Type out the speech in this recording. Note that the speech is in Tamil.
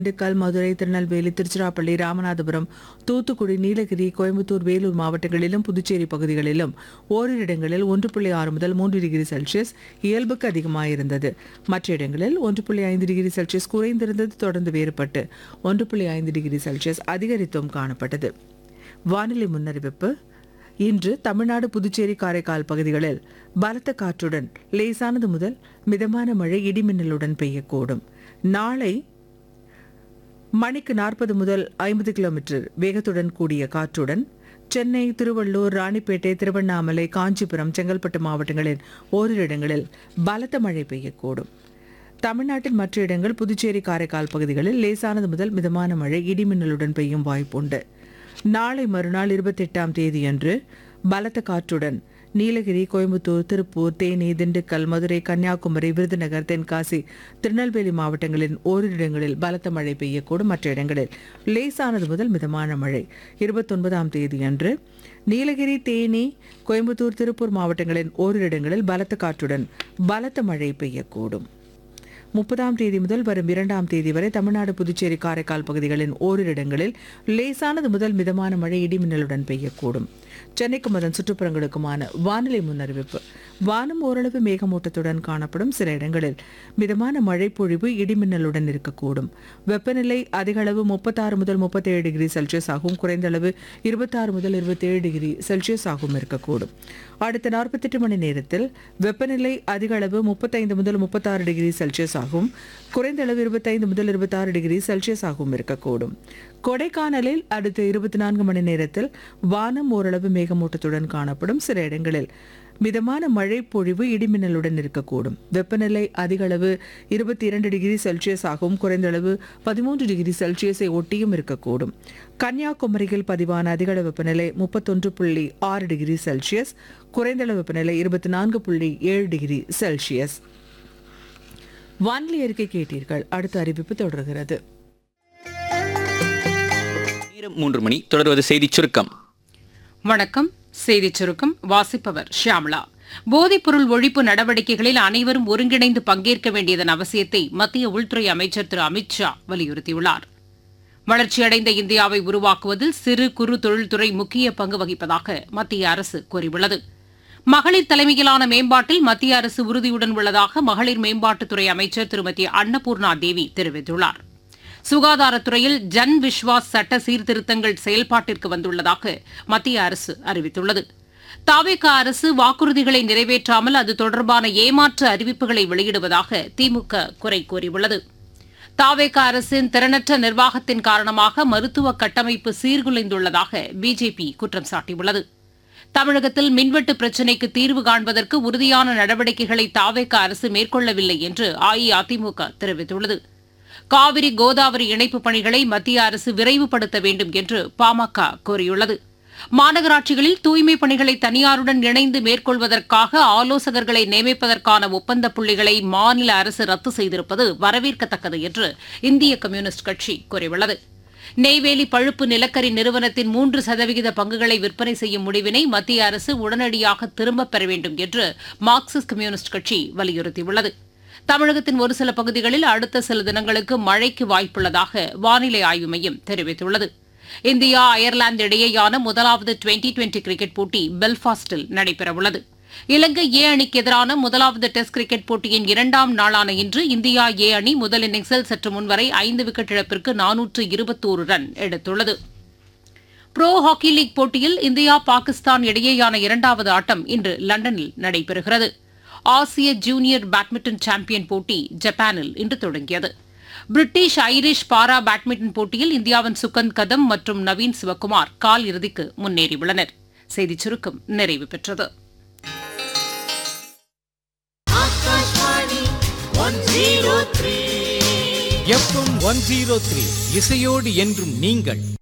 திண்டுக்கல் மதுரை திருநெல்வேலி திருச்சிராப்பள்ளி ராமநாதபுரம் தூத்துக்குடி நீலகிரி கோயம்புத்தூர் வேலூர் மாவட்டங்களிலும் புதுச்சேரி பகுதிகளிலும் ஓரிரு இடங்களில் ஒன்று புள்ளி ஆறு முதல் மூன்று டிகிரி செல்சியஸ் இயல்புக்கு அதிகமாயிருந்தது மற்ற இடங்களில் ஒன்று புள்ளி ஐந்து டிகிரி செல்சியஸ் குறைந்திருந்தது தொடர்ந்து வேறுபட்டு ஒன்று புள்ளி ஐந்து டிகிரி செல்சியஸ் அதிகரித்தும் காணப்பட்டது வானிலை முன்னறிவிப்பு இன்று தமிழ்நாடு புதுச்சேரி காரைக்கால் பகுதிகளில் பலத்த காற்றுடன் லேசானது முதல் மிதமான மழை இடிமின்னலுடன் பெய்யக்கூடும் நாளை மணிக்கு நாற்பது முதல் ஐம்பது கிலோமீட்டர் வேகத்துடன் கூடிய காற்றுடன் சென்னை திருவள்ளூர் ராணிப்பேட்டை திருவண்ணாமலை காஞ்சிபுரம் செங்கல்பட்டு மாவட்டங்களின் ஓரிரு இடங்களில் பலத்த மழை பெய்யக்கூடும் தமிழ்நாட்டின் மற்ற இடங்கள் புதுச்சேரி காரைக்கால் பகுதிகளில் லேசானது முதல் மிதமான மழை இடிமின்னலுடன் பெய்யும் வாய்ப்புண்டு நாளை மறுநாள் இருபத்தெட்டாம் தேதியன்று பலத்த காற்றுடன் நீலகிரி கோயம்புத்தூர் திருப்பூர் தேனி திண்டுக்கல் மதுரை கன்னியாகுமரி விருதுநகர் தென்காசி திருநெல்வேலி மாவட்டங்களின் ஓரிரு இடங்களில் பலத்த மழை பெய்யக்கூடும் மற்ற இடங்களில் லேசானது முதல் மிதமான மழை இருபத்தொன்பதாம் தேதியன்று நீலகிரி தேனி கோயம்புத்தூர் திருப்பூர் மாவட்டங்களின் ஓரிரு இடங்களில் பலத்த காற்றுடன் பலத்த மழை பெய்யக்கூடும் முப்பதாம் தேதி முதல் வரும் இரண்டாம் தேதி வரை தமிழ்நாடு புதுச்சேரி காரைக்கால் பகுதிகளின் ஓரிரு இடங்களில் லேசானது முதல் மிதமான மழை இடிமின்னலுடன் பெய்யக்கூடும் சென்னைக்கும் அதன் சுற்றுப்புறங்களுக்குமான வானிலை முன்னறிவிப்பு வானம் ஓரளவு மேகமூட்டத்துடன் காணப்படும் சில இடங்களில் மிதமான மழை பொழிவு இடிமின்னலுடன் இருக்கக்கூடும் வெப்பநிலை அதிக அளவு முப்பத்தாறு முதல் முப்பத்தேழு டிகிரி செல்சியஸ் ஆகவும் குறைந்த அளவு இருபத்தாறு முதல் இருபத்தேழு டிகிரி செல்சியஸ் ஆகவும் இருக்கக்கூடும் அடுத்த நாற்பத்தெட்டு மணி நேரத்தில் வெப்பநிலை அதிக அளவு முப்பத்தைந்து முதல் முப்பத்தாறு டிகிரி செல்சியஸ் ஆகும் குறைந்த அளவு இருபத்தைந்து முதல் இருபத்தாறு டிகிரி செல்சியஸ் ஆகவும் இருக்கக்கூடும் கொடைக்கானலில் அடுத்த இருபத்தி நான்கு மணி நேரத்தில் வானம் ஓரளவு மேகமூட்டத்துடன் காணப்படும் சில இடங்களில் மிதமான மழை பொழிவு இடிமின்னலுடன் இருக்கக்கூடும் வெப்பநிலை அதிக அளவு இருபத்தி இரண்டு டிகிரி செல்சியஸ் ஆகவும் குறைந்த அளவு பதிமூன்று டிகிரி செல்சியஸை ஒட்டியும் இருக்கக்கூடும் கன்னியாகுமரியில் பதிவான அதிகளவு வெப்பநிலை முப்பத்தொன்று புள்ளி ஆறு டிகிரி செல்சியஸ் குறைந்தளவு வெப்பநிலை இருபத்தி நான்கு புள்ளி ஏழு டிகிரி செல்சியஸ் வானிலை அறிக்கை கேட்டீர்கள் அடுத்த அறிவிப்பு தொடர்கிறது நேரம் மூன்று மணி தொடர்வது செய்திச் சுருக்கம் வணக்கம் செய்திச் சுருக்கம் வாசிப்பவர் ஷியாம்லா போதைப்பொருள் ஒழிப்பு நடவடிக்கைகளில் அனைவரும் ஒருங்கிணைந்து பங்கேற்க வேண்டியதன் அவசியத்தை மத்திய உள்துறை அமைச்சர் திரு அமித் ஷா வலியுறுத்தியுள்ளார் வளர்ச்சியடைந்த இந்தியாவை உருவாக்குவதில் சிறு குறு தொழில்துறை முக்கிய பங்கு வகிப்பதாக மத்திய அரசு கூறியுள்ளது மகளிர் தலைமையிலான மேம்பாட்டில் மத்திய அரசு உறுதியுடன் உள்ளதாக மகளிர் மேம்பாட்டுத்துறை அமைச்சர் திருமதி அன்னபூர்ணா தேவி தெரிவித்துள்ளார் சுகாதாரத்துறையில் ஜன் விஸ்வாஸ் சட்ட சீர்திருத்தங்கள் செயல்பாட்டிற்கு வந்துள்ளதாக மத்திய அரசு அறிவித்துள்ளது தாவேக அரசு வாக்குறுதிகளை நிறைவேற்றாமல் அது தொடர்பான ஏமாற்று அறிவிப்புகளை வெளியிடுவதாக திமுக குறை கூறியுள்ளது தாவேக அரசின் திறனற்ற நிர்வாகத்தின் காரணமாக மருத்துவ கட்டமைப்பு சீர்குலைந்துள்ளதாக பிஜேபி குற்றம் சாட்டியுள்ளது தமிழகத்தில் மின்வெட்டு பிரச்சினைக்கு தீர்வு காண்பதற்கு உறுதியான நடவடிக்கைகளை தாவேக அரசு மேற்கொள்ளவில்லை என்று அஇஅதிமுக தெரிவித்துள்ளது காவிரி கோதாவரி இணைப்பு பணிகளை மத்திய அரசு விரைவுபடுத்த வேண்டும் என்று பாமக கோரியுள்ளது மாநகராட்சிகளில் தூய்மை பணிகளை தனியாருடன் இணைந்து மேற்கொள்வதற்காக ஆலோசகர்களை நியமிப்பதற்கான ஒப்பந்த புள்ளிகளை மாநில அரசு ரத்து செய்திருப்பது வரவேற்கத்தக்கது என்று இந்திய கம்யூனிஸ்ட் கட்சி கூறியுள்ளது நெய்வேலி பழுப்பு நிலக்கரி நிறுவனத்தின் மூன்று சதவிகித பங்குகளை விற்பனை செய்யும் முடிவினை மத்திய அரசு உடனடியாக திரும்பப் பெற வேண்டும் என்று மார்க்சிஸ்ட் கம்யூனிஸ்ட் கட்சி வலியுறுத்தியுள்ளது தமிழகத்தின் ஒரு சில பகுதிகளில் அடுத்த சில தினங்களுக்கு மழைக்கு வாய்ப்புள்ளதாக வானிலை ஆய்வு மையம் தெரிவித்துள்ளது இந்தியா அயர்லாந்து இடையேயான முதலாவது டுவெண்டி டுவெண்டி கிரிக்கெட் போட்டி பெல்பாஸ்டில் நடைபெறவுள்ளது இலங்கை ஏ அணிக்கு எதிரான முதலாவது டெஸ்ட் கிரிக்கெட் போட்டியின் இரண்டாம் நாளான இன்று இந்தியா ஏ அணி முதல் இன்னிங்ஸில் சற்று முன்வரை ஐந்து விக்கெட் இழப்பிற்கு நானூற்று இருபத்தோரு ரன் எடுத்துள்ளது புரோ ஹாக்கி லீக் போட்டியில் இந்தியா பாகிஸ்தான் இடையேயான இரண்டாவது ஆட்டம் இன்று லண்டனில் நடைபெறுகிறது ஆசிய ஜூனியர் பேட்மிண்டன் சாம்பியன் போட்டி ஜப்பானில் இன்று தொடங்கியது பிரிட்டிஷ் ஐரிஷ் பாரா பேட்மிண்டன் போட்டியில் இந்தியாவின் சுகந்த் கதம் மற்றும் நவீன் சிவகுமார் கால் இறுதிக்கு முன்னேறியுள்ளனர் செய்திச் சுருக்கம் நிறைவு பெற்றது எஃப்எம் ஒன் ஜீரோ த்ரீ இசையோடு என்றும் நீங்கள்